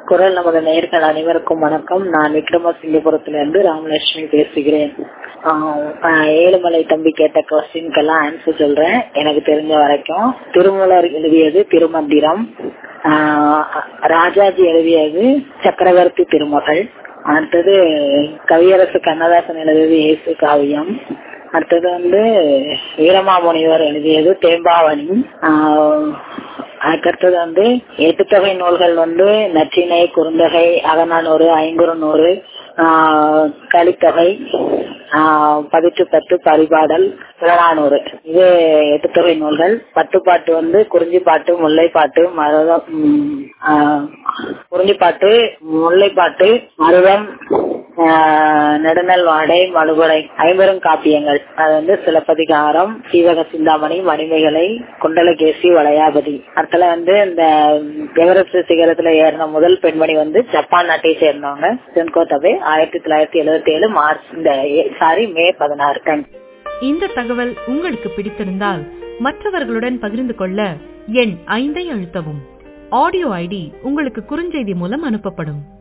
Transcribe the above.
குரல் நமது நேயர்கள் அனைவருக்கும் வணக்கம் நான் விக்ரமசிங்கபுரத்திலிருந்து ராமலட்சுமி பேசுகிறேன் ஆஹ் ஆஹ் ஏழுமலை தம்பி கேட்ட கொஸ்டின்க்கெல்லாம் ஆன்சர் சொல்றேன் எனக்கு தெரிஞ்ச வரைக்கும் திருமூலர் எழுதியது திருமந்திரம் ஆஹ் ராஜாஜி எழுதியது சக்கரவர்த்தி திருமகள் அடுத்தது கவியரசு கண்ணதாசன் எழுதியது இயேசு காவியம் அடுத்தது வந்து வீரமாமுனிவர் எழுதியது தேம்பாவணி ஆஹ் அதுக்கடுத்தது வந்து எட்டுத்தொகை நூல்கள் வந்து நற்றினை குறுந்தொகை அகநானூறு ஐங்குறுநூறு ஆஹ் கலித்தொகை ஆஹ் பதிற்று பத்து பரிபாடல் புறநானூறு இது எட்டுத்தொகை நூல்கள் பட்டுப்பாட்டு வந்து குறிஞ்சிப்பாட்டு முல்லைப்பாட்டு மருதம் உம், ஆஹ், குறிஞ்சிப்பாட்டு முல்லைப்பாட்டு மருதம் ஆஹ், நெடுநல் வாடை மழுகுடை ஐம்பெரும் காப்பியங்கள் அது வந்து சிலப்பதிகாரம் சீவக சிந்தாமணி மணிமேகலை குண்டலகேசி வளையாபதி அடுத்தல வந்து இந்த எவரெஸ்ட் சிகரத்துல ஏறின முதல் பெண்மணி வந்து ஜப்பான் நாட்டை சேர்ந்தவங்க சென்கோ தபே ஆயிரத்தி தொள்ளாயிரத்தி எழுபத்தி ஏழு மார்ச் இந்த சாரி மே பதினாறு தேங்க்ஸ் இந்த தகவல் உங்களுக்கு பிடித்திருந்தால் மற்றவர்களுடன் பகிர்ந்து கொள்ள எண் ஐந்தை அழுத்தவும் ஆடியோ ஐடி உங்களுக்கு குறுஞ்செய்தி மூலம் அனுப்பப்படும்